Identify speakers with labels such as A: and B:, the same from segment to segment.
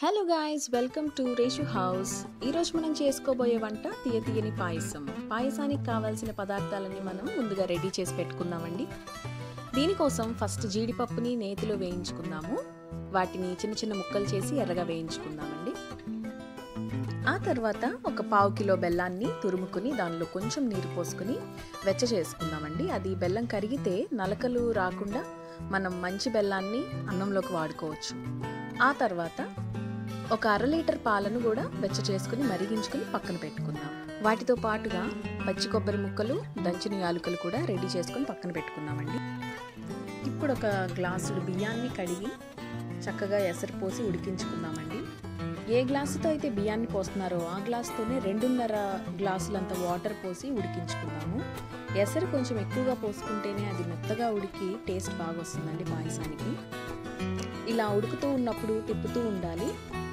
A: hello guys welcome to Reshu house ఈరోజు మనం చేసుకోబోయే వంట తీయ తీయని పాయసం పాయసానికి కావాల్సిన పదార్థాలన్నీ మనం ముందుగా రెడీ చేసి పెట్టుకుందామండి దీనికోసం ఫస్ట్ జీడిపప్పుని నేతిలో వేయించుకుందాము వాటిని చిన్న చిన్న ముక్కలు చేసి ఎర్రగా వేయించుకుందామండి ఆ తర్వాత ఒక పావు కిలో బెల్లాన్ని తురుముకుని దానిలో కొంచెం నీరు పోసుకుని వెచ్చ చేసుకుందామండి అది బెల్లం కరిగితే నలకలు రాకుండా మనం మంచి బెల్లాన్ని అన్నంలోకి వాడుకోవచ్చు ఆ తర్వాత ఒక అర లీటర్ పాలను కూడా వెచ్చ చేసుకుని మరిగించుకుని పక్కన పెట్టుకుందాం వాటితో పాటుగా పచ్చి కొబ్బరి ముక్కలు దంచిన యాలుకలు కూడా రెడీ చేసుకుని పక్కన పెట్టుకుందామండి ఇప్పుడు ఒక గ్లాసుడు బియ్యాన్ని కడిగి చక్కగా ఎసరు పోసి ఉడికించుకుందామండి ఏ గ్లాసుతో అయితే బియ్యాన్ని పోస్తున్నారో ఆ గ్లాస్తోనే రెండున్నర గ్లాసులంత వాటర్ పోసి ఉడికించుకుందాము ఎసరు కొంచెం ఎక్కువగా పోసుకుంటేనే అది మెత్తగా ఉడికి టేస్ట్ బాగా వస్తుందండి పాయసానికి ఇలా ఉడుకుతూ ఉన్నప్పుడు తిప్పుతూ ఉండాలి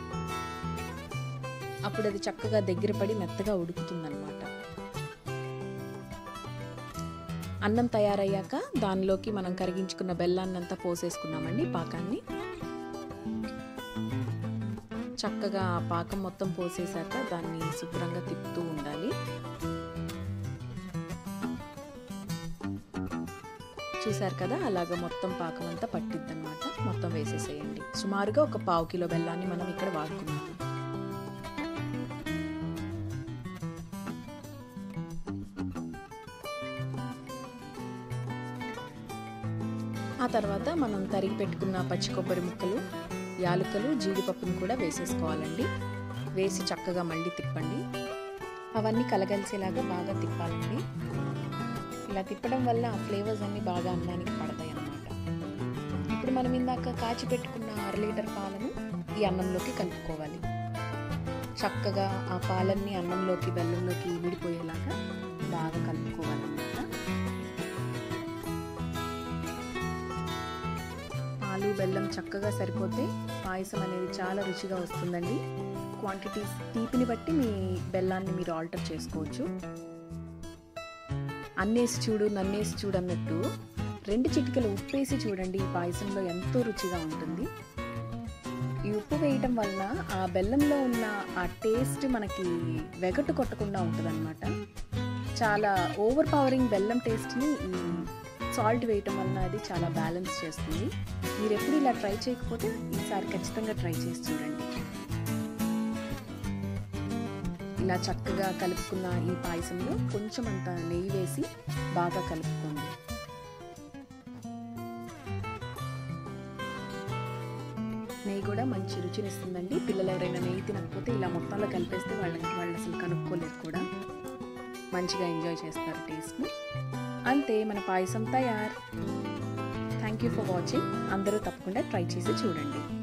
A: అప్పుడు అది చక్కగా దగ్గర పడి మెత్తగా ఉడుకుతుందన్నమాట అన్నం తయారయ్యాక దానిలోకి మనం కరిగించుకున్న బెల్లాన్ని అంతా పోసేసుకున్నామండి పాకాన్ని చక్కగా ఆ పాకం మొత్తం పోసేసాక దాన్ని శుభ్రంగా తిప్పుతూ ఉండాలి చూసారు కదా అలాగ మొత్తం పాకం అంతా పట్టిద్ది అనమాట మొత్తం వేసేసేయండి సుమారుగా ఒక పావు కిలో బెల్లాన్ని మనం ఇక్కడ వాడుకున్నాము ఆ తర్వాత మనం తరిగి పెట్టుకున్న పచ్చి కొబ్బరి ముక్కలు యాలుకలు జీడిపప్పును కూడా వేసేసుకోవాలండి వేసి చక్కగా మళ్ళీ తిప్పండి అవన్నీ కలగలిసేలాగా బాగా తిప్పాలండి ఇలా తిప్పడం వల్ల ఆ ఫ్లేవర్స్ అన్నీ బాగా అన్నానికి పడతాయి అన్నమాట ఇప్పుడు మనం ఇందాక కాచి పెట్టుకున్న అర లీటర్ పాలను ఈ అన్నంలోకి కలుపుకోవాలి చక్కగా ఆ పాలన్నీ అన్నంలోకి బెల్లంలోకి విడిపోయేలాగా బాగా కలుపుకోవాలన్నమాట పాలు బెల్లం చక్కగా సరిపోతే పాయసం అనేది చాలా రుచిగా వస్తుందండి క్వాంటిటీస్ తీపిని బట్టి మీ బెల్లాన్ని మీరు ఆల్టర్ చేసుకోవచ్చు అన్నేసి చూడు నన్నేసి చూడు అన్నట్టు రెండు చిటికలు ఉప్పు వేసి చూడండి ఈ పాయసంలో ఎంతో రుచిగా ఉంటుంది ఈ ఉప్పు వేయటం వలన ఆ బెల్లంలో ఉన్న ఆ టేస్ట్ మనకి వెగటు కొట్టకుండా ఉంటుంది చాలా ఓవర్ పవరింగ్ బెల్లం టేస్ట్ని ఈ సాల్ట్ వేయటం వలన అది చాలా బ్యాలెన్స్ చేస్తుంది మీరు ఎప్పుడు ఇలా ట్రై చేయకపోతే ఈసారి ఖచ్చితంగా ట్రై చేసి చూడండి ఇలా చక్కగా కలుపుకున్న ఈ పాయసంలో కొంచెం అంత నెయ్యి వేసి బాగా కలుపుకోండి నెయ్యి కూడా మంచి రుచినిస్తుందండి పిల్లలు ఎవరైనా నెయ్యి తినకపోతే ఇలా మొత్తంలో కలిపేస్తే వాళ్ళకి వాళ్ళు అసలు కనుక్కోలేరు కూడా మంచిగా ఎంజాయ్ చేస్తారు టేస్ట్ని అంతే మన పాయసం తయారు థ్యాంక్ యూ ఫర్ వాచింగ్ అందరూ తప్పకుండా ట్రై చేసి చూడండి